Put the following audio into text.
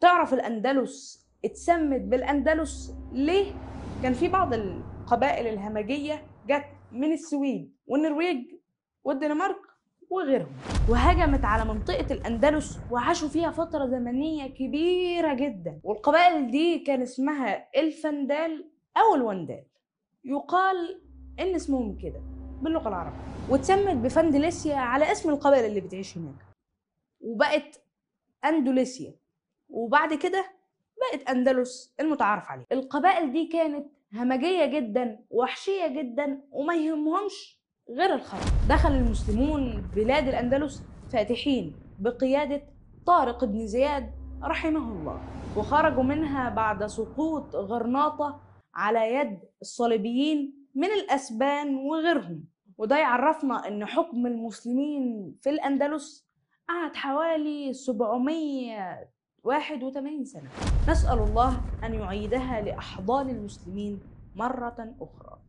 تعرف الأندلس اتسمت بالأندلس ليه؟ كان في بعض القبائل الهمجية جت من السويد والنرويج والدنمارك وغيرهم وهجمت على منطقة الأندلس وعاشوا فيها فترة زمنية كبيرة جدا والقبائل دي كان اسمها الفندال أو الوندال يقال إن اسمهم كده باللغة العربية واتسمت بفندلسيا على اسم القبائل اللي بتعيش هناك وبقت أندوليسيا وبعد كده بقت أندلس المتعارف عليه القبائل دي كانت همجية جدا وحشية جدا وما يهمهمش غير الخطر دخل المسلمون بلاد الأندلس فاتحين بقيادة طارق بن زياد رحمه الله وخرجوا منها بعد سقوط غرناطة على يد الصليبيين من الأسبان وغيرهم وده يعرفنا أن حكم المسلمين في الأندلس قعد حوالي 781 سنة نسأل الله أن يعيدها لأحضان المسلمين مرة أخرى